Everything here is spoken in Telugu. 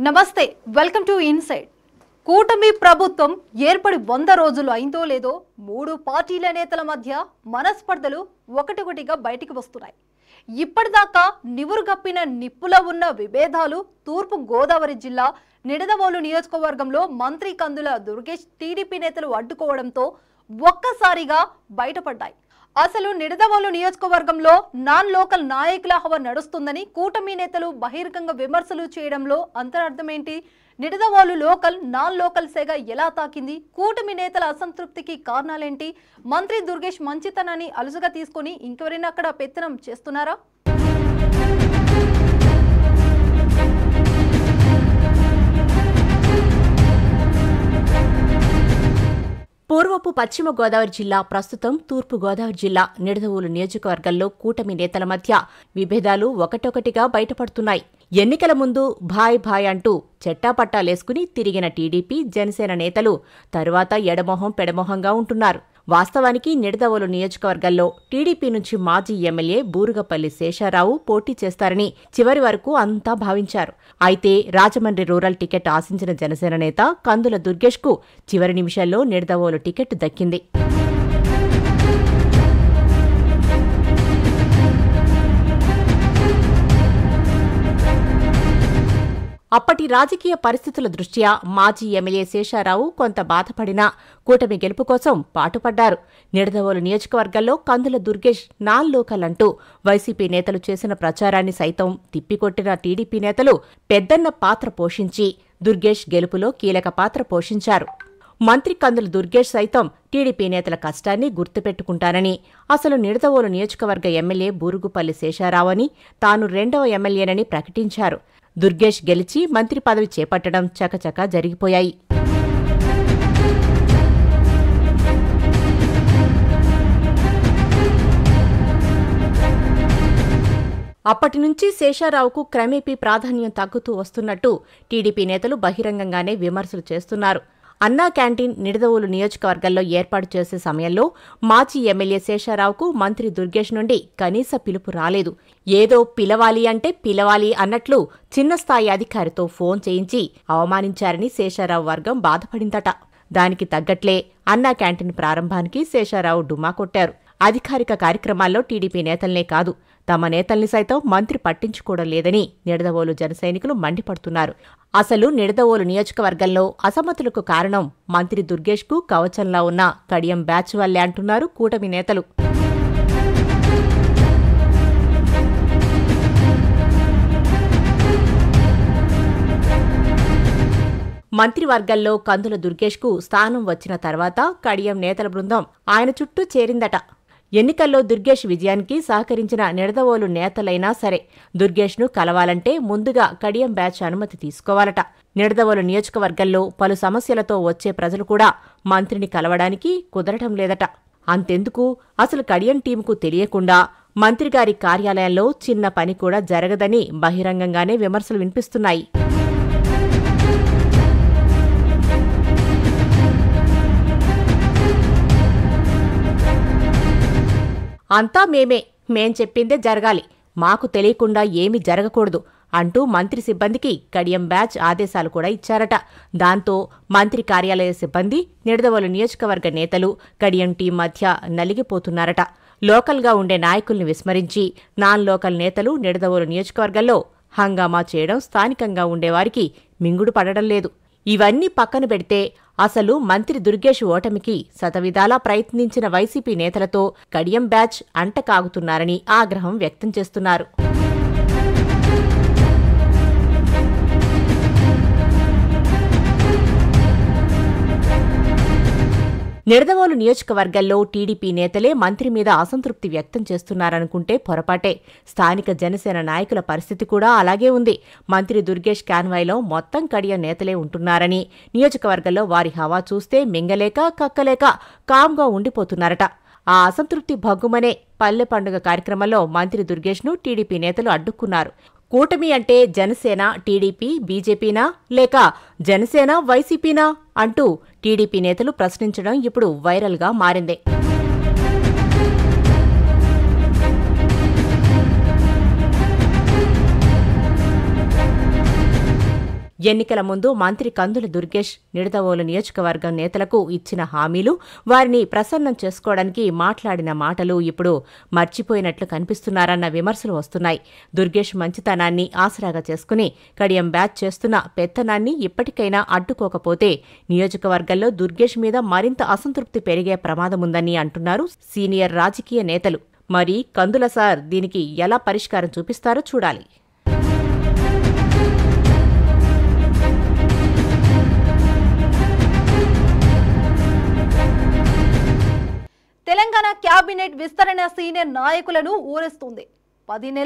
నమస్తే వెల్కమ్ టు ఇన్సైడ్ కూటమి ప్రభుత్వం ఏర్పడి వంద రోజులు అయిందో లేదో మూడు పార్టీల నేతల మధ్య మనస్పర్ధలు ఒకటొకటిగా బయటికి వస్తున్నాయి ఇప్పటిదాకా నివురుగప్పిన నిప్పుల ఉన్న విభేదాలు తూర్పు గోదావరి జిల్లా నిడదవోలు నియోజకవర్గంలో మంత్రి కందుల దుర్గేష్ టీడీపీ నేతలు అడ్డుకోవడంతో ఒక్కసారిగా బయటపడ్డాయి అసలు నిడదవోలు నియోజకవర్గంలో నాన్ లోకల్ నాయకుల హవ నడుస్తుందని కూటమి నేతలు బహిరంగ విమర్శలు చేయడంలో అంతరార్థమేంటి నిడదవోలు లోకల్ నాన్ లోకల్ సెగ ఎలా తాకింది కూటమి నేతల అసంతృప్తికి కారణాలేంటి మంత్రి దుర్గేష్ మంచితనాన్ని అలుసుగా తీసుకొని ఇంకెవరైనా అక్కడ పెత్తనం చేస్తున్నారా పూర్వపు పశ్చిమ గోదావరి జిల్లా ప్రస్తుతం తూర్పు గోదావరి జిల్లా నిడదవోలు నియోజకవర్గంలో కూటమి నేతల మధ్య విభేదాలు ఒకటొకటిగా బయటపడుతున్నాయి ఎన్నికల ముందు భాయ్ భాయ్ అంటూ చెట్టాపట్టాలేసుకుని తిరిగిన టీడీపీ జనసేన నేతలు తరువాత ఎడమొహం పెడమొహంగా ఉంటున్నారు వాస్తవానికి నిడదవోలు నియోజకవర్గంలో టీడీపీ నుంచి మాజీ ఎమ్మెల్యే బూరుగపల్లి శేషారావు పోటీ చేస్తారని చివరి వరకు అంతా భావించారు అయితే రాజమండ్రి రూరల్ టికెట్ ఆశించిన జనసేన నేత కందుల దుర్గేష్కు చివరి నిమిషంలో నిడదవోలు టికెట్ దక్కింది అప్పటి రాజకీయ పరిస్థితుల దృష్ట్యా మాజీ ఎమ్మెల్యే శేషారావు కొంత బాధపడినా కూటమి గెలుపు కోసం పాటుపడ్డారు నిడదవోలు నియోజకవర్గంలో కందుల దుర్గేష్ నాన్ లోకల్ అంటూ వైసీపీ నేతలు చేసిన ప్రచారాన్ని సైతం తిప్పికొట్టిన టీడీపీ నేతలు పెద్దన్న పాత్ర పోషించి దుర్గేష్ గెలుపులో కీలక పాత్ర పోషించారు మంత్రి కందుల దుర్గేష్ సైతం టీడీపీ నేతల కష్టాన్ని గుర్తుపెట్టుకుంటానని అసలు నిడదవోలు నియోజకవర్గ ఎమ్మెల్యే బూరుగుపల్లి శేషారావని తాను రెండవ ఎమ్మెల్యేనని ప్రకటించారు దుర్గేష్ గెలిచి మంత్రి పదవి చేపట్టడం చకచకా జరిగిపోయాయి అప్పటి నుంచి శేషారావుకు క్రమేపీ ప్రాధాన్యం తగ్గుతూ వస్తున్నట్టు టీడీపీ నేతలు బహిరంగంగానే విమర్శలు చేస్తున్నారు అన్నా క్యాంటీన్ నిడదవోలు నియోజకవర్గంలో ఏర్పాటు చేసే సమయంలో మాజీ ఎమ్మెల్యే శేషారావుకు మంత్రి దుర్గేష్ నుండి కనీస పిలుపు రాలేదు ఏదో పిలవాలి అంటే పిలవాలి అన్నట్లు చిన్న స్థాయి అధికారితో ఫోన్ చేయించి అవమానించారని శేషారావు వర్గం బాధపడిందట దానికి తగ్గట్లే అన్నా క్యాంటీన్ ప్రారంభానికి శేషారావు డుమా కొట్టారు అధికారిక కార్యక్రమాల్లో టీడీపీ నేతల్నే కాదు తమ నేతల్ని సైతం మంత్రి పట్టించుకోవడం లేదని నిడదవోలు జనసైనికులు మండిపడుతున్నారు అసలు నిడదవోలు నియోజకవర్గంలో అసమ్మతులకు కారణం మంత్రి దుర్గేష్కు కవచంలా ఉన్న కడియం బ్యాచ్ వల్లే అంటున్నారు కూటమి నేతలు మంత్రివర్గంలో కందుల దుర్గేష్కు స్థానం వచ్చిన తర్వాత కడియం నేతల బృందం ఆయన చుట్టూ చేరిందట ఎన్నికల్లో దుర్గేష్ విజయానికి సహకరించిన నిడదవోలు నేతలైనా సరే దుర్గేష్ను కలవాలంటే ముందుగా కడియం బ్యాచ్ అనుమతి తీసుకోవాలట నిడదవోలు నియోజకవర్గంలో పలు సమస్యలతో వచ్చే ప్రజలు కూడా మంత్రిని కలవడానికి కుదరటం లేదట అంతెందుకు అసలు కడియం టీంకు తెలియకుండా మంత్రిగారి కార్యాలయంలో చిన్న పని కూడా జరగదని బహిరంగంగానే విమర్శలు వినిపిస్తున్నాయి అంతా మేమే మేం చెప్పిందే జరగాలి మాకు తెలియకుండా ఏమీ జరగకూడదు అంటూ మంత్రి సిబ్బందికి కడియం బ్యాచ్ ఆదేశాలు కూడా ఇచ్చారట దాంతో మంత్రి కార్యాలయ సిబ్బంది నిడదవోలు నియోజకవర్గ నేతలు కడియం టీం మధ్య నలిగిపోతున్నారట లోకల్గా ఉండే నాయకుల్ని విస్మరించి నాన్ లోకల్ నేతలు నిడదవోలు నియోజకవర్గంలో హంగామా చేయడం స్థానికంగా ఉండేవారికి మింగుడు పడడం లేదు ఇవన్నీ పక్కన పెడితే అసలు మంత్రి దుర్గేష్ ఓటమికి శతవిధాలా ప్రయత్నించిన వైసీపీ నేతలతో కడియం బ్యాచ్ అంటకాగుతున్నారని ఆగ్రహం వ్యక్తం చేస్తున్నారు నిడదవోలు నియోజకవర్గంలో టీడీపీ నేతలే మంత్రి మీద అసంతృప్తి వ్యక్తం చేస్తున్నారనుకుంటే పొరపాటే స్థానిక జనసేన నాయకుల పరిస్థితి కూడా అలాగే ఉంది మంత్రి దుర్గేష్ కాన్వాయ్లో మొత్తం కడియ నేతలే ఉంటున్నారని నియోజకవర్గంలో వారి హవా చూస్తే మింగలేక కక్కలేక కామ్గా ఉండిపోతున్నారట ఆ అసంతృప్తి భగ్గుమనే పల్లె పండుగ కార్యక్రమంలో మంత్రి దుర్గేష్ను టీడీపీ నేతలు అడ్డుకున్నారు కూటమి అంటే జనసేన టీడీపీ బీజేపీనా లేక జనసేన వైసీపీనా అంటూ టీడీపీ నేతలు ప్రశ్నించడం ఇప్పుడు వైరల్గా మారింది ఎన్నికల ముందు మంత్రి కందుల దుర్గేష్ నిడదవోలు నియోజకవర్గం నేతలకు ఇచ్చిన హామీలు వారిని ప్రసన్నం చేసుకోవడానికి మాట్లాడిన మాటలు ఇప్పుడు మర్చిపోయినట్లు కనిపిస్తున్నారన్న విమర్శలు వస్తున్నాయి దుర్గేష్ మంచితనాన్ని ఆసరాగా చేసుకుని కడియం బ్యాచ్ చేస్తున్న పెత్తనాన్ని ఇప్పటికైనా అడ్డుకోకపోతే నియోజకవర్గంలో దుర్గేష్ మీద మరింత అసంతృప్తి పెరిగే ప్రమాదముందని అంటున్నారు సీనియర్ రాజకీయ నేతలు మరి కందుల సార్ దీనికి ఎలా పరిష్కారం చూపిస్తారో చూడాలి తెలంగాణ కేబినెట్ విస్తరణ సీనియర్ నాయకులను ఊరేస్తుంది పది నెలల